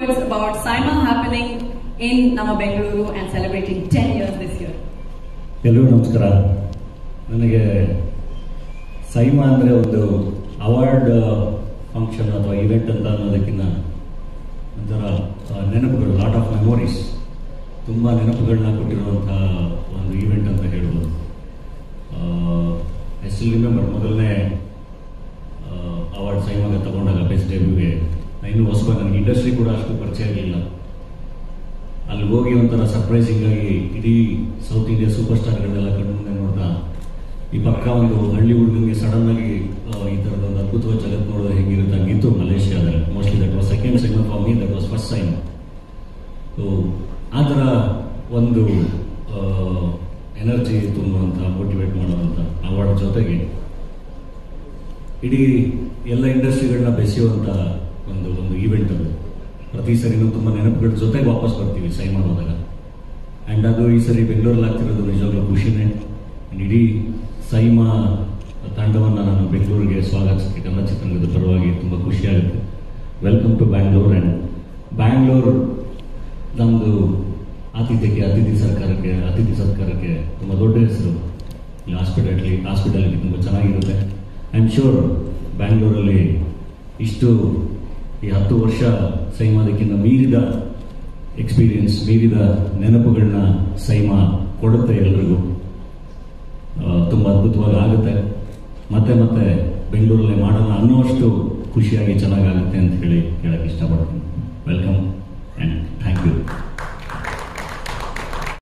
It's about SIMA happening in Nama Bengaluru and celebrating 10 years this year. ಎಲ್ರಿಗೂ ನಮಸ್ಕಾರ ನನಗೆ ಸೈಮಾ ಅಂದರೆ ಒಂದು ಅವಾರ್ಡ್ ಫಂಕ್ಷನ್ ಅಥವಾ ಇವೆಂಟ್ ಅಂತ ಅನ್ನೋದಕ್ಕಿಂತ ಒಂಥರ ಆ, ನೆನಪುಗಳು ಲಾಟ್ ಆಫ್ ಮೆಮೊರೀಸ್ ತುಂಬ ನೆನಪುಗಳನ್ನ ಕೊಟ್ಟಿರುವಂಥ ಒಂದು ಈವೆಂಟ್ ಅಂತ ಹೇಳ್ಬೋದು ಎಸ್ ಎಲ್ ರಿಮೆಂಬರ್ ಮೊದಲನೇ ಅವಾರ್ಡ್ ಸೈಮಾಗ ತಗೊಂಡಾಗ ಬೆಸ್ಟ್ ಡೆಬ್ಯೂಗೆ ಇನ್ನೂ ಹೊಸಬ ನನಗೆ ಇಂಡಸ್ಟ್ರಿ ಕೂಡ ಅಷ್ಟು ಪರಿಚಯ ಇರಲಿಲ್ಲ ಅಲ್ಲಿ ಹೋಗಿ ಒಂಥರ ಸರ್ಪ್ರೈಸಿಂಗ್ ಆಗಿ ಇಡೀ ಸೌತ್ ಇಂಡಿಯಾ ಸೂಪರ್ ಸ್ಟಾರ್ಗಳನ್ನೆಲ್ಲ ಕಣ್ಣು ಮುಂದೆ ನೋಡ್ತಾ ಈ ಪಕ್ಕ ಒಂದು ಹಳ್ಳಿ ಹುಡುಗನಿಗೆ ಸಡನ್ ಆಗಿ ಆ, ಈ ಥರದ ಒಂದು ಅದ್ಭುತವಾದ ಜಗತ್ತು ನೋಡೋದು ಹೆಂಗಿರುತ್ತೆ ಹಂಗಿತ್ತು ಮಲೇಷ್ಯಾದಲ್ಲಿ mostly that was second sign for me that was first sign so ಆ ಥರ ಒಂದು ಎನರ್ಜಿ ತುಂಬುವಂಥ ಮೋಟಿವೇಟ್ ಮಾಡುವಂಥ ಅವಾರ್ಡ್ ಜೊತೆಗೆ ಇಡೀ ಎಲ್ಲ ಇಂಡಸ್ಟ್ರಿಗಳನ್ನ ಬೆಸೆಯುವಂಥ ಒಂದು ಒಂದು ಈವೆಂಟ್ ಅದು ಪ್ರತಿ ಸರಿನೂ ತುಂಬ ನೆನಪುಗಳ ಜೊತೆಗೆ ವಾಪಸ್ ಬರ್ತೀವಿ ಸೈನ್ ಮಾಡೋದಾಗ ಆ್ಯಂಡ್ ಅದು ಈ ಸರಿ ಬೆಂಗಳೂರಲ್ಲಿ ಆಗ್ತಿರೋದು ನಿಜವಾಗ್ಲೂ ಖುಷಿನೇ And ಇಡೀ ಸೈಮಾ ತಂಡವನ್ನು ನಾನು ಬೆಂಗಳೂರಿಗೆ ಸ್ವಾಗತಿಸ್ತೀನಿ ಕನ್ನಡ ಚಿತ್ರರಂಗದ ಪರವಾಗಿ ತುಂಬ ಖುಷಿಯಾಗುತ್ತೆ welcome to Bangalore and Bangalore ನಮ್ಮದು ಆತಿಥ್ಯಕ್ಕೆ ಅತಿಥಿ ಸರ್ಕಾರಕ್ಕೆ ಅತಿಥಿ ಸತ್ಕಾರಕ್ಕೆ ತುಂಬ ದೊಡ್ಡ ಹೆಸರು ಈ ಹಾಸ್ಪಿಟಲ್ಗೆ ಹಾಸ್ಪಿಟಲ್ಗೆ ತುಂಬ ಚೆನ್ನಾಗಿರುತ್ತೆ ಐ ಆಮ್ ಶೂರ್ ಬ್ಯಾಂಗ್ಳೂರಲ್ಲಿ ಇಷ್ಟು ಈ ಹತ್ತು ವರ್ಷ ಸೈಮಾದಕ್ಕಿಂತ ಮೀರಿದ ಎಕ್ಸ್ಪೀರಿಯನ್ಸ್ ಮೀರಿದ ನೆನಪುಗಳನ್ನ ಸೈಮಾ ಕೊಡುತ್ತೆ ಎಲ್ರಿಗೂ ತುಂಬ ಅದ್ಭುತವಾಗಿ ಆಗುತ್ತೆ ಮತ್ತೆ ಮತ್ತೆ ಬೆಂಗಳೂರಲ್ಲೇ ಮಾಡೋಣ ಅನ್ನೋಷ್ಟು ಖುಷಿಯಾಗಿ ಚೆನ್ನಾಗಾಗುತ್ತೆ ಅಂತ ಹೇಳಿ ಕೇಳಕ್ಕೆ ಇಷ್ಟಪಡ್ತೀನಿ ವೆಲ್ಕಮ್ ಆ್ಯಂಡ್ ಥ್ಯಾಂಕ್ ಯು